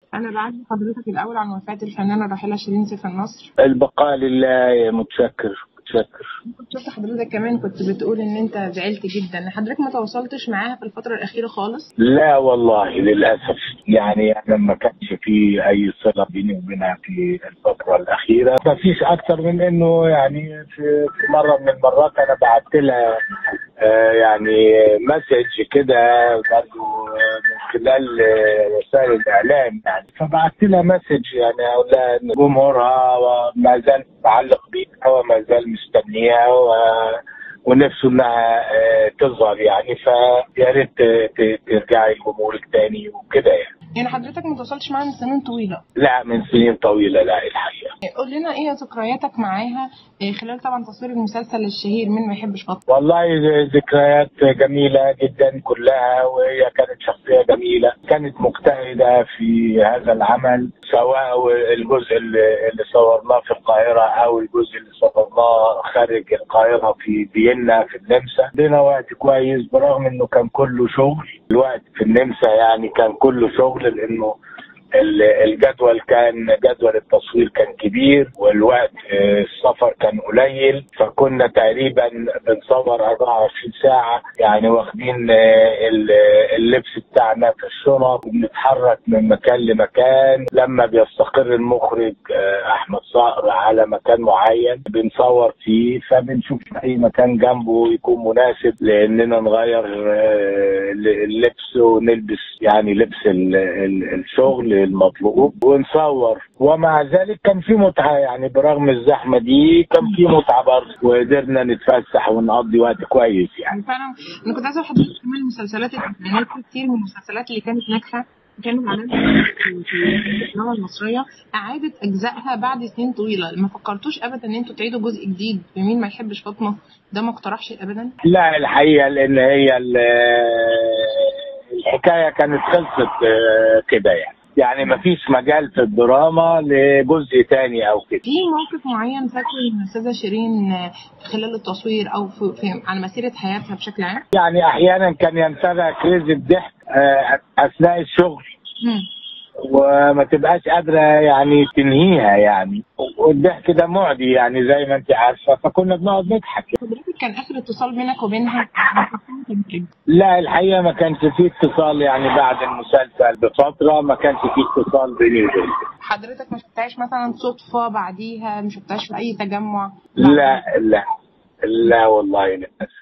انا بعزي حضرتك الاول عن وفاه الفنانه الراحله شيرين سيف النصر البقاء لله يا متشكر متشكر كنت شفت حضرتك كمان كنت بتقول ان انت زعلت جدا حضرتك ما تواصلتش معاها في الفتره الاخيره خالص لا والله للاسف يعني انا ما كانش في اي صله بيني وبينها في الفتره الاخيره ما فيش اكتر من انه يعني في في مره من المرات انا بعت لها آه، يعني مسج كده برضه من خلال آه، وسائل الاعلام يعني فبعت لها مسج يعني اقول لها ان جمهورها ما زال متعلق بيها وما زال مستنيها و ونفسه انها آه، تظهر يعني فيا ريت ت- ت- ترجعي لجمهورك تاني وكده يعني يعني حضرتك ما تواصلتش معاها من سنين طويله لا من سنين طويله لا الحقيقه قول لنا ايه ذكرياتك معاها إيه خلال طبعا تصوير المسلسل الشهير من ما يحبش بطل والله ذكريات جميلة جدا كلها وهي كانت شخصية جميلة كانت مجتهدة في هذا العمل سواء الجزء اللي اللي صورناه في القاهرة أو الجزء اللي صورناه خارج القاهرة في فيينا في النمسا قضينا وقت كويس برغم إنه كان كله شغل الوقت في النمسا يعني كان كله شغل لأنه ال- الجدول كان جدول التصوير كان كبير والوقت آه، السفر كان قليل فكنا تقريبا بنصور 24 ساعة يعني واخدين آه، ال- اللبس بتاعنا في الشنط وبنتحرك من مكان لمكان لما بيستقر المخرج آه، أحمد صقر على مكان معين بنصور فيه فبنشوف أي مكان جنبه يكون مناسب لأننا نغير آه، اللبس ونلبس يعني لبس ال- ال- الشغل المطلوب ونصور ومع ذلك كان في متعة يعني برغم الزحمة دي كان في متعة برضه وقدرنا نتفسح ونقضي وقت كويس يعني فعلا انا كنت عايزه حضرتك كمان المسلسلات الثمانينات في كتير من المسلسلات اللي كانت ناجحه كانوا علامة في في السينما المصرية أعادت أجزائها بعد سنين طويلة ما فكرتوش أبدا إن أنتوا تعيدوا جزء جديد بمين ما يحبش فاطمة ده ما اقترحش أبدا لا الحقيقة لأن هي ال- الحكاية كانت خلصت آه، كده يعني يعني مفيش مجال في الدراما لجزء تاني أو كده في موقف معين فاكره إن الأستاذة شيرين آه، خلال التصوير أو في, في على مسيرة حياتها بشكل عام؟ يعني أحيانا كان ينتابع كريز الضحك آه، أثناء الشغل مم. وما تبقاش قادرة يعني تنهيها يعني والضحك ده معدي يعني زي ما انت عارفة فكنا بنقعد نضحك حضرتك كان آخر اتصال بينك وبينها كان إيه؟ لا الحقيقة ما كانش فيه اتصال يعني بعد المسلسل بفترة ما كانش فيه اتصال بيني وبينها حضرتك ما شفتهاش مثلا صدفة بعديها ما شفتهاش في أي تجمع لا لا لا والله للأسف